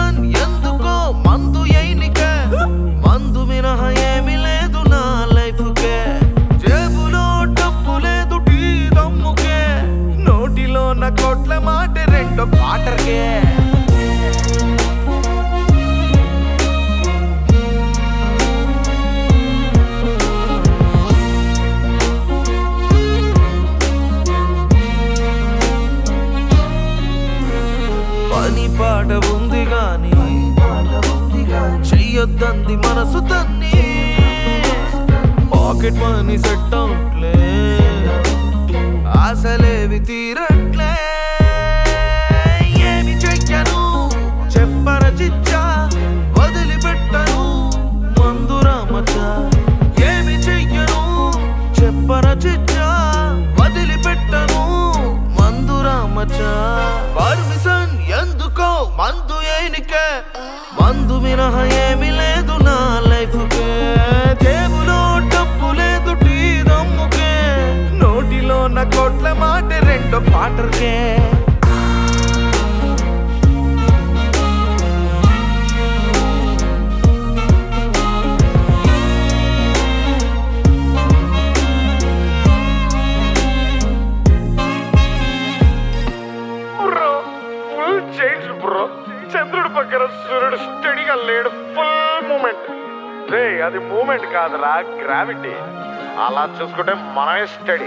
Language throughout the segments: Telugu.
పర్మిషన్ ఎందుకో మందు ఎయినిక మందు మినహ ఏమి లేదు నా లైఫ్ కే జేబులో డబ్బు లేదు టీ దమ్ముకే నోటిలో నా కోట్ల మాట రెండో పాటర్కే పని పాట ఉంది గాని చెయ్యొద్దంది మనసు తన్ని పాకెట్ మనీ సెట్ అవుట్లే ఆశలేవి తీరట్లే ఏమి చెయ్యను చెప్పర చిచ్చా వదిలిపెట్టను మందురామచ్చ ఏమి చెయ్యను చెప్పర చిచ్చా వదిలిపెట్టను మందురామచ్చ పర్మిషన్ ఎందుకో మందు ఏనికే మందు మినహ ఏమి లేదు నా లైఫ్ కే జేబులో డబ్బు లేదు టీ దమ్ముకే నోటిలో నా కోట్ల మాట రెండో పాటర్కే బ్రో ఫుల్ చేంజ్ బ్రో చంద్రుడి పక్కన సూర్యుడు స్టడీగా లేడు ఫుల్ మూమెంట్ రే అది మూమెంట్ కాదురా గ్రావిటీ అలా చూసుకుంటే మనమే స్టడీ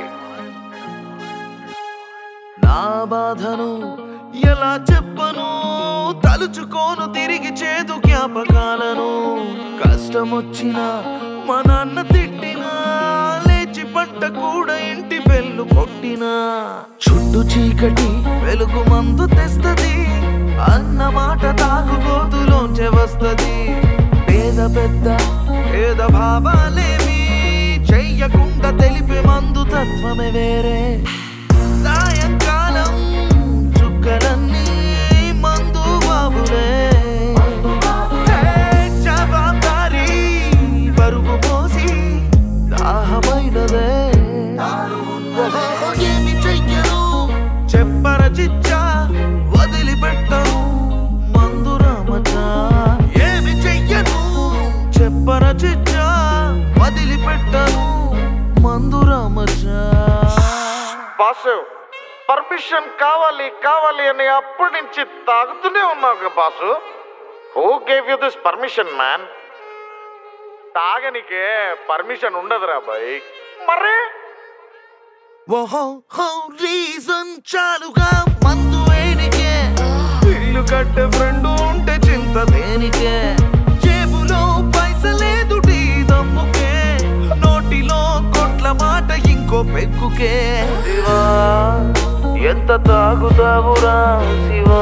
నా బాధను ఎలా చెప్పను తలుచుకోను తిరిగి చేదు జ్ఞాపకాలను కష్టం వచ్చినా మా నాన్న తిట్టినా లేచి పంట కూడా ఇంటి బెల్లు కొట్టినా చుట్టూ చీకటి వెలుగు మందు తెస్తది అన్న మాట తాగుబోతులోంచే వస్తది పేద పెద్ద పేద భావాలేవి చెయ్యకుండా తెలిపే మందు తత్వమే వేరే సాయంకాలం చుక్కలన్నీ మందు బాబులే హే, జవాబారి బరువు మోసి దాహమైనదే ఓహో, ఏమి చెయ్యను చెప్పర చిచ్చా వదిలిపెట్టను మందు రామచ్చా ఏమి చెయ్యను చెప్పర చిచ్చా వదిలిపెట్టను మందు రామచ్చా బాసు పర్మిషన్ కావాలి కావాలి అని అప్పటి నుంచి తాగుతూనే ఉన్నావు కదా boss who gave you this permission man తాగనికే పర్మిషన్ ఉండదురా బాయ్ మరే ఓహో హో రీజన్ చాలుగా మందు వేనికే ఇల్లు కట్టే ఫ్రెండ్ ఉంటే చింత దేనికే జేబులో పైసలేదు టీ దమ్ముకే నోటిలో కొట్ల మాట ఇంకో పెక్కుకే శివా ఎంత తాగుతావురా శివా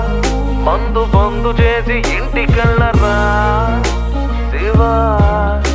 మందు బందు చేసి ఇంటికెళ్ళరా శివా